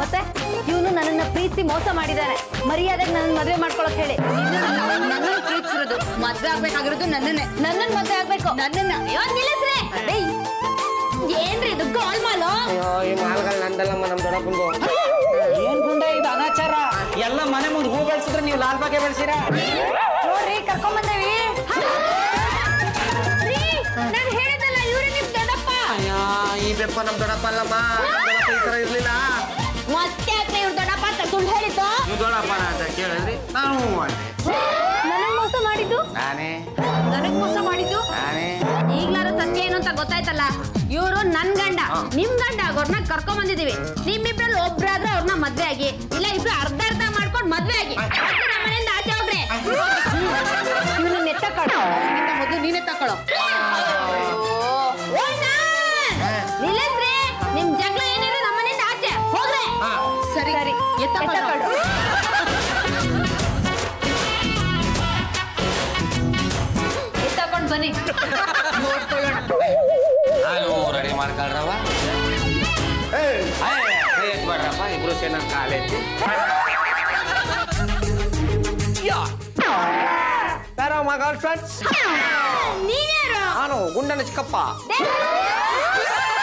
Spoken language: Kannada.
ಮತ್ತೆ ಇವನು ನನ್ನನ್ನ ಪ್ರೀತಿ ಮೋಸ ಮಾಡಿದಾನೆ ಮರ್ಯಾದೆಗೆ ನನ್ನ ಮದುವೆ ಮಾಡ್ಕೊಳಕ್ ಹೇಳಿ ನನ್ನನ್ನು ಪ್ರೀತಿಸಿರೋದು ಮದ್ವೆ ಆಗ್ಬೇಕಾಗಿರೋದು ನನ್ನನ್ನೇ ನನ್ನನ್ ಮದುವೆ ಆಗ್ಬೇಕು ನನ್ನನ್ನ ಅಯ್ಯೋ, ನಿಲ್ಲಿಸ್ರಿ. ಏಯ್, ಏನ್ರಿ ಇದು ಗೋಲ್ ಮಾಲು ಅಯ್ಯೋ ಈ ಮಾಲ್ಗಳು ನಂದಲ್ಲಮ್ಮ ನಮ್ ದೊಡ್ಡಪ್ಪಂದು ಏನ್ ಗುಂಡ ಇದು ಅನಾಚಾರ ಎಲ್ಲ ಮನೆ ಮುಂದೆ ಹೂ ಬೆಳೆಸಿದ್ರೆ ನೀವು ಲಾಲ್ ಬಾಗೆ ಬೆಳೆಸಿರಾ ನೋಡ್ರಿ ಕರ್ಕೊಂಡ್ ಬಂದೇವಿ ನಾನು ಹೇಳಿದ್ದಲ್ಲ ಇವ್ರು ನಿಮ್ ದೊಡ್ಡಪ್ಪ ಅಯ್ಯೋ ಈ ಬೆಪ್ಪ ನಮ್ ದೊಡ್ಡಪ್ಪ ಅಲ್ಲಮ್ಮ ನಮ್ ದೊಡ್ಡಪ್ಪ ಈ ತರ ಇರ್ಲಿಲ್ಲ ಮತ್ತೆ ಯಾಕೆ ಇವ್ರ ದೊಡ್ಡಪ್ಪ ಅಂತ ಸುಳ್ಳು ಹೇಳಿದ್ದು ನೀವು ದೊಡ್ಡಪ್ಪನ ಅಂತ ಕೇಳಿದ್ರಿ ನಾನು ಹ್ಞೂ ಅಂದೆ ನನಗ್ ಮೋಸ ಮಾಡಿದ್ದು ನಾನೇ ನನಗ್ ಮೋಸ ಮಾಡಿದ್ದು ನಾನೇ ಈಗ್ಲಾರು ಸತ್ಯ ಏನು ಅಂತ ಗೊತ್ತಾಯ್ತಲ್ಲ ಇವರು ನನ್ ಗಂಡ ನಿಮ್ ಗಂಡ ಆಗೋರ್ನ ಕರ್ಕೊಂಡ್ ಬಂದಿದೀವಿ ನಿಮ್ಮಿಬ್ರಲ್ಲಿ ಒಬ್ರಾದ್ರೆ ಅವ್ರನ್ನ ಮದ್ವೆ ಆಗಿ ಇಲ್ಲ ಇಬ್ರು ಅರ್ಧ ಅರ್ಧ ಮಾಡ್ಕೊಂಡ್ ಮದ್ವೆ ಆಗಿ ಮತ್ತೆ ನಮ್ಮ ಮನೆಯಿಂದ ಆಚೆ ಹೋಗ್ರೆ ಇವನು ನೆತ್ತಕೊಂಡು ಇಂತ ಮೊದಲು ನೀನೇ ತಕೊಳ್ಳೋ ನಿಲ್ಲಿಸ್ರಿ ನಿಮ್ ಜಗಳ ಏನಿದೆ ನಮ್ಮ ಮನೆಯಿಂದ ಆಚೆ ಹೋಗ್ರೆ ಸರಿ ಸರಿ ಎತ್ತಕೊಳ್ಳೋ. ಎತ್ತಕೊಂಡು ಎತ್ತಕೊಂಡು ಬನ್ನಿ ನಾನು ರೆಡಿ ಮಾಡ್ಕೊಳ್ರವ ಕೈ ಎತ್ಬೇಡ್ರಪ್ಪ ಇಬ್ರು ಸೇನ ಕಾಲೆತ್ತಿ ಯಾರೋ ಮಗ ಫ್ರೆಂಡ್ಸ್ ನೀವ್ಯಾರು ನಾನು ಗುಂಡನ ಚಿಕ್ಕಪ್ಪ ದೇವ್ರು!